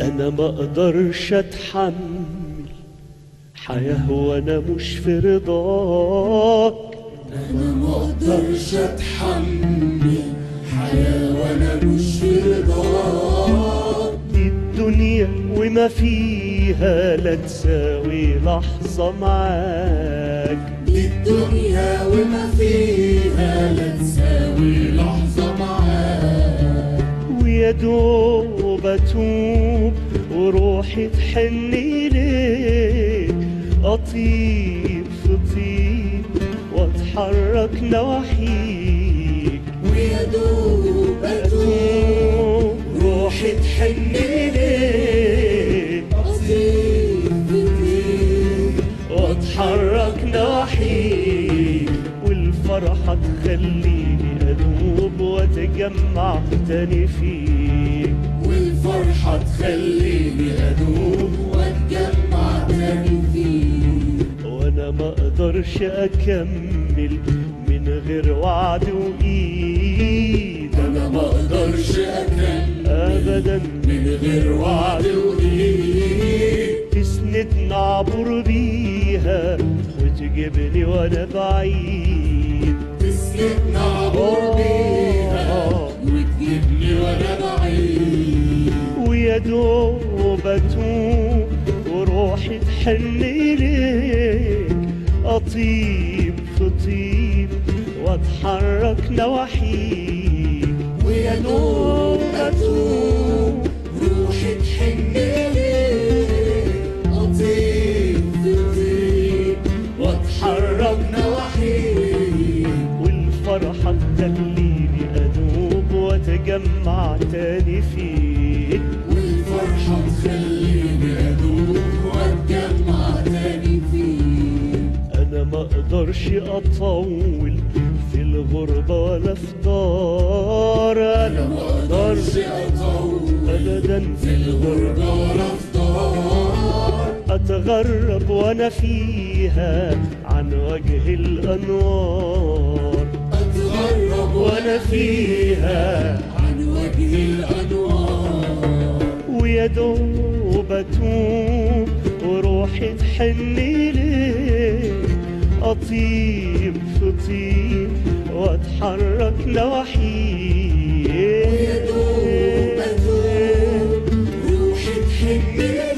انا ما اقدرش اتحمل حياة وانا مش في رضاك انا ما اقدرش اتحمل حياة وانا مش في رضاك دي الدنيا وما فيها لا تساوي لحظة معاك دي الدنيا وما فيها لا تساوي لحظة معاك ويا دوب اتوب وروحي تحن اليك اطيب في طيب واتحرك نواحيك ويا دوب اتوب روحي تحن اليك اطيب بطيب واتحرك نواحيك والفرحة تخليني أدوب وأتجمع تاني فيك والفرحة تخليني ادوب واتجمع تاني فيك وأنا ما أقدرش أكمل من غير وعد وإيد انا ما اقدرش اكمل أبدا من غير وعد وايد تسندني أعبر بيها وتجيبني وأنا بعيد تسندنا عبر بيها وتجيبني وانا بعيد ويا دوب اتوب وروحي تحن اليك اطيب في طيب واتحرك نواحيك ويا دوب اتوب روحي تحن ليك اطيب في طيب واتحرك نواحيك والفرحة تخليني ادوب واتجمع تاني فيك والفرحة تخليني ادوب واتجمع تاني فيك انا ما اقدرش اطول في الغربة ولا في دار انا ما اقدرش اطول ابدا في الغربة ولا في دار اتغرب وانا فيها عن وجه الانوار اتغرب وانا فيها عن وجه الانوار ويا دوب اتوب وروحي تحن ليك اطيب في طيب واتحرك نواحيك ويا دوب اتوب روحي تحن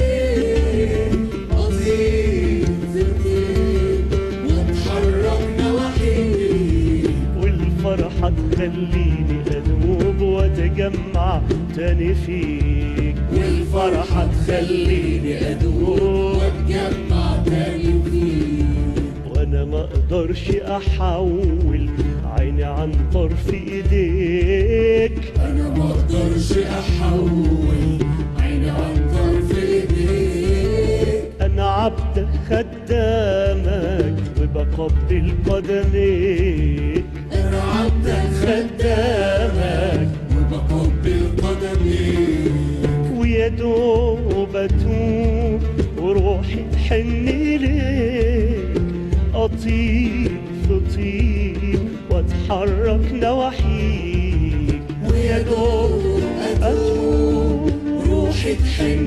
ليك اطيب في طيب واتحرك نواحيك والفرحة تخليني أدوب وأتجمع تاني فيك والفرحة تخليني ادوب واتجمع تاني فيك وأنا ما أقدرش أحول عيني عن طرف إيديك انا ما اقدرش احول عيني عن طرف ايديك أنا عبدك خدامك وبقبل قدميك انا عبدك خدامك وبقبل قدميك ويا دوب اتوب وروحي تحن ليك اطيب في طيب واتحرك نواحيك ويا دوب اتوب روحي تحن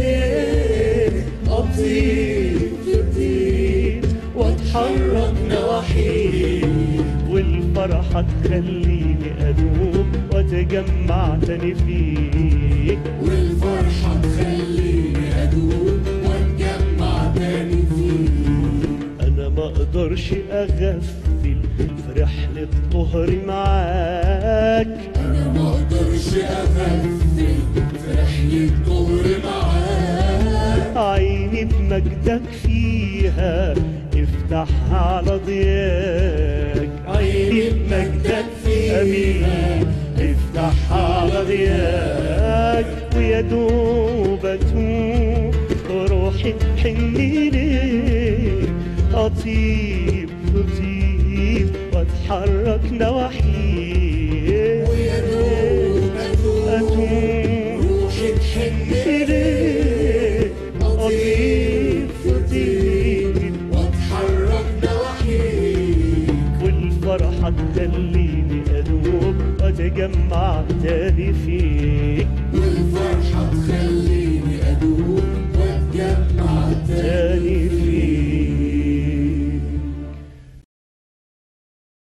ليك اطيب في طيب واتحرك نواحيك والفرحة تخليني أدوب وأتجمع تاني فيك والفرحة تخليني ادوب واتجمع تاني فيك أنا ما أقدرش أغفل في رحلة طهري معاك انا ما اقدرش اغفل في رحلة طهر معاك عيني بمجدك فيها افتحها على ضياك عيني بمجدك فيها أمين افتحها على ضياك ويا دوب أتوب وروحي تحن ليك أطيب في طيب وأتحرك نواحيك